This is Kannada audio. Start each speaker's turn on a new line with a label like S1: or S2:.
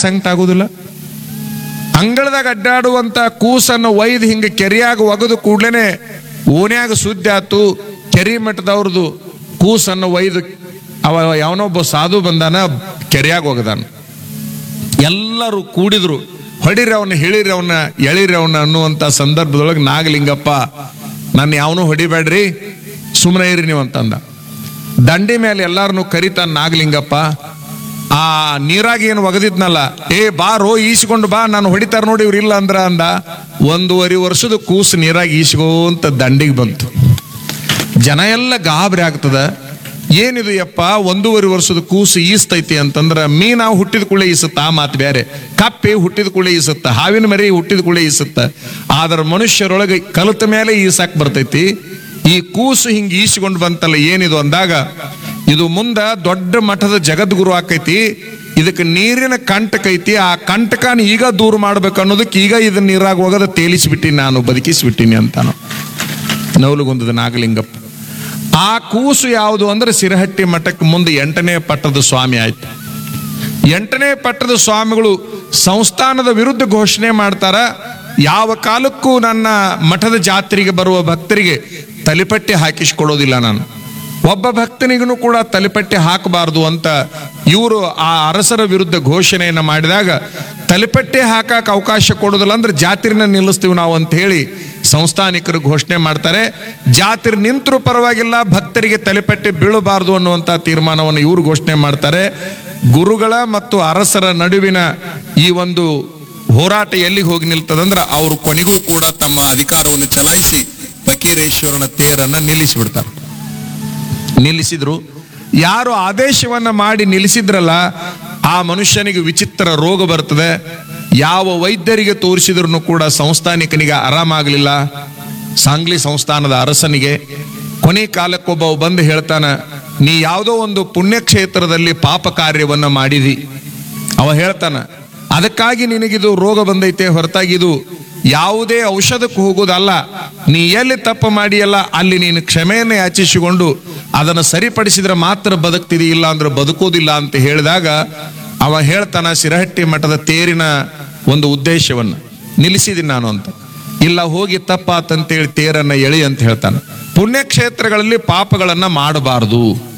S1: ಸಂಕಟ ಆಗುದಿಲ್ಲ ಅಂಗಳದಾಗ ಅಡ್ಡಾಡುವಂತ ಕೂಸನ್ನು ಒಯ್ದು ಹಿಂಗೆ ಕೆರೆಯಾಗ ಒಗದು ಕೂಡ್ಲೇನೆ ಓನ್ಯಾಗ ಸುದ್ದಿ ಆತು ಕೆರಿ ಮಠದವ್ರದ್ದು ಕೂಸನ್ನು ಒಯ್ದು ಅವ ಯಾವನೊಬ್ಬ ಸಾಧು ಬಂದಾನ ಕೆರೆಯಾಗ ಒಗದಾನ ಎಲ್ಲರೂ ಕೂಡಿದ್ರು ಹೊಡಿರಿ ಅವನ್ನ ಹೇಳಿರಿ ಅವನ್ನ ಎಳಿರಿ ಅವನ್ನ ಅನ್ನುವಂತ ಸಂದರ್ಭದೊಳಗೆ ನಾಗಲಿಂಗಪ್ಪ ನನ್ನ ಯಾವನು ಹೊಡಿಬೇಡ್ರಿ ಸುಮ್ಮನೆ ಇರಿ ನೀವು ಅಂತಂದ ದಂಡಿ ಮೇಲೆ ಎಲ್ಲಾರನು ಕರಿತಾನ ನಾಗಲಿಂಗಪ್ಪ ಆ ನೀರಾಗಿ ಏನು ಒಗದಿದ್ನಲ್ಲ ಏ ಬಾರೋ ಈಸ್ಕೊಂಡು ಬಾ ನಾನು ಹೊಡಿತಾರ ನೋಡಿ ಇವ್ರು ಇಲ್ಲ ಅಂದ್ರ ಅಂದ ಒಂದೂವರೆ ವರ್ಷದ ಕೂಸು ನೀರಾಗಿ ಈಸ್ಕೋಂತ ದಂಡಿಗೆ ಬಂತು ಜನ ಎಲ್ಲ ಗಾಬರಿ ಆಗ್ತದ ಏನಿದು ಯಪ್ಪ ಒಂದೂವರೆ ವರ್ಷದ ಕೂಸು ಈಸ್ತೈತಿ ಅಂತಂದ್ರ ಮೀನಾ ಹುಟ್ಟಿದ ಕೂಳೆ ಈಸುತ್ತ ಆ ಮಾತು ಬೇರೆ ಕಪ್ಪೆ ಹುಟ್ಟಿದ ಕೂಳೆ ಈಸುತ್ತ ಹಾವಿನ ಮರಿ ಹುಟ್ಟಿದ ಕೂಳೆ ಈಸುತ್ತ ಆದ್ರ ಮನುಷ್ಯರೊಳಗೆ ಕಲಿತ ಮೇಲೆ ಈಸಾಕ್ ಬರ್ತೈತಿ ಈ ಕೂಸು ಹಿಂಗ್ ಈಸ್ಕೊಂಡು ಬಂತಲ್ಲ ಏನಿದು ಅಂದಾಗ ಇದು ಮುಂದ ದೊಡ್ಡ ಮಠದ ಜಗದ್ಗುರು ಆಕೈತಿ ಇದಕ್ಕೆ ನೀರಿನ ಕಂಟಕ ಐತಿ ಆ ಕಂಟಕನ ಈಗ ದೂರ ಮಾಡ್ಬೇಕು ಅನ್ನೋದಕ್ಕೆ ಈಗ ಇದನ್ನ ನೀರಾಗ ಹೋಗದ ತೇಲಿಸ್ಬಿಟ್ಟಿನಿ ನಾನು ಬದುಕಿಸ್ಬಿಟ್ಟಿನಿ ಅಂತಾನು ನವಲುಗುಂದದ ನಾಗಲಿಂಗಪ್ಪ ಆ ಕೂಸು ಯಾವುದು ಅಂದ್ರೆ ಸಿರಹಟ್ಟಿ ಮಠಕ್ಕೆ ಮುಂದೆ ಎಂಟನೇ ಪಟ್ಟದ ಸ್ವಾಮಿ ಆಯ್ತು ಎಂಟನೇ ಪಟ್ಟದ ಸ್ವಾಮಿಗಳು ಸಂಸ್ಥಾನದ ವಿರುದ್ಧ ಘೋಷಣೆ ಮಾಡ್ತಾರ ಯಾವ ಕಾಲಕ್ಕೂ ನನ್ನ ಮಠದ ಜಾತ್ರೆಗೆ ಬರುವ ಭಕ್ತರಿಗೆ ತಲಿಪಟ್ಟಿ ಹಾಕಿಸ್ಕೊಡೋದಿಲ್ಲ ನಾನು ಒಬ್ಬ ಭಕ್ತನಿಗೂ ಕೂಡ ತಲಿಪಟ್ಟಿ ಹಾಕಬಾರದು ಅಂತ ಇವರು ಆ ಅರಸರ ವಿರುದ್ಧ ಘೋಷಣೆಯನ್ನು ಮಾಡಿದಾಗ ತಲಿಪಟ್ಟಿ ಹಾಕಕ್ಕೆ ಅವಕಾಶ ಕೊಡೋದಿಲ್ಲ ಅಂದ್ರೆ ಜಾತ್ರೆನ ನಿಲ್ಲಿಸ್ತೀವಿ ನಾವು ಅಂತ ಹೇಳಿ ಸಂಸ್ಥಾನಿಕರು ಘೋಷಣೆ ಮಾಡ್ತಾರೆ ಜಾತ್ರೆ ನಿಂತರೂ ಪರವಾಗಿಲ್ಲ ಭಕ್ತರಿಗೆ ತಲೆಪಟ್ಟಿ ಬೀಳಬಾರದು ಅನ್ನುವಂಥ ತೀರ್ಮಾನವನ್ನು ಇವರು ಘೋಷಣೆ ಮಾಡ್ತಾರೆ ಗುರುಗಳ ಮತ್ತು ಅರಸರ ನಡುವಿನ ಈ ಒಂದು ಹೋರಾಟ ಎಲ್ಲಿಗೆ ಹೋಗಿ ನಿಲ್ತದಂದ್ರೆ ಅವರು ಕೊನೆಗೂ ಕೂಡ ತಮ್ಮ ಅಧಿಕಾರವನ್ನು ಚಲಾಯಿಸಿ ಫಕೀರೇಶ್ವರನ ತೇರನ್ನ ನಿಲ್ಲಿಸಿಬಿಡ್ತಾರೆ ನಿಲ್ಲಿಸಿದ್ರು ಯಾರು ಆದೇಶವನ್ನ ಮಾಡಿ ನಿಲ್ಲಿಸಿದ್ರಲ್ಲ ಆ ಮನುಷ್ಯನಿಗೆ ವಿಚಿತ್ರ ರೋಗ ಬರ್ತದೆ ಯಾವ ವೈದ್ಯರಿಗೆ ತೋರಿಸಿದ್ರು ಕೂಡ ಸಂಸ್ಥಾನಿಕನಿಗೆ ಆರಾಮಾಗಲಿಲ್ಲ ಸಾಂಗ್ಲಿ ಸಂಸ್ಥಾನದ ಅರಸನಿಗೆ ಕೊನೆ ಕಾಲಕ್ಕೊಬ್ಬ ಬಂದು ಹೇಳ್ತಾನ ನೀ ಯಾವುದೋ ಒಂದು ಪುಣ್ಯಕ್ಷೇತ್ರದಲ್ಲಿ ಪಾಪ ಕಾರ್ಯವನ್ನ ಮಾಡಿದಿ ಅವ ಹೇಳ್ತಾನ ಅದಕ್ಕಾಗಿ ನಿನಗಿದು ರೋಗ ಬಂದೈತೆ ಹೊರತಾಗಿ ಇದು ಯಾವುದೇ ಔಷಧಕ್ಕೆ ಹೋಗೋದಲ್ಲ ನೀ ಎಲ್ಲಿ ತಪ್ಪು ಮಾಡಿಯಲ್ಲ ಅಲ್ಲಿ ನೀನು ಕ್ಷಮೆಯನ್ನು ಯಾಚಿಸಿಕೊಂಡು ಅದನ್ನು ಸರಿಪಡಿಸಿದ್ರೆ ಮಾತ್ರ ಬದುಕ್ತಿದಿ ಇಲ್ಲ ಅಂದ್ರೆ ಬದುಕೋದಿಲ್ಲ ಅಂತ ಹೇಳಿದಾಗ ಅವ ಹೇಳ್ತಾನ ಸಿರಹಟ್ಟಿ ಮಠದ ತೇರಿನ ಒಂದು ಉದ್ದೇಶವನ್ನು ನಿಲ್ಲಿಸಿದ್ದೀನಿ ನಾನು ಅಂತ ಇಲ್ಲ ಹೋಗಿ ತಪ್ಪಾತಂತೇಳಿ ತೇರನ್ನ ಎಳಿ ಅಂತ ಹೇಳ್ತಾನೆ ಪುಣ್ಯಕ್ಷೇತ್ರಗಳಲ್ಲಿ ಪಾಪಗಳನ್ನ ಮಾಡಬಾರದು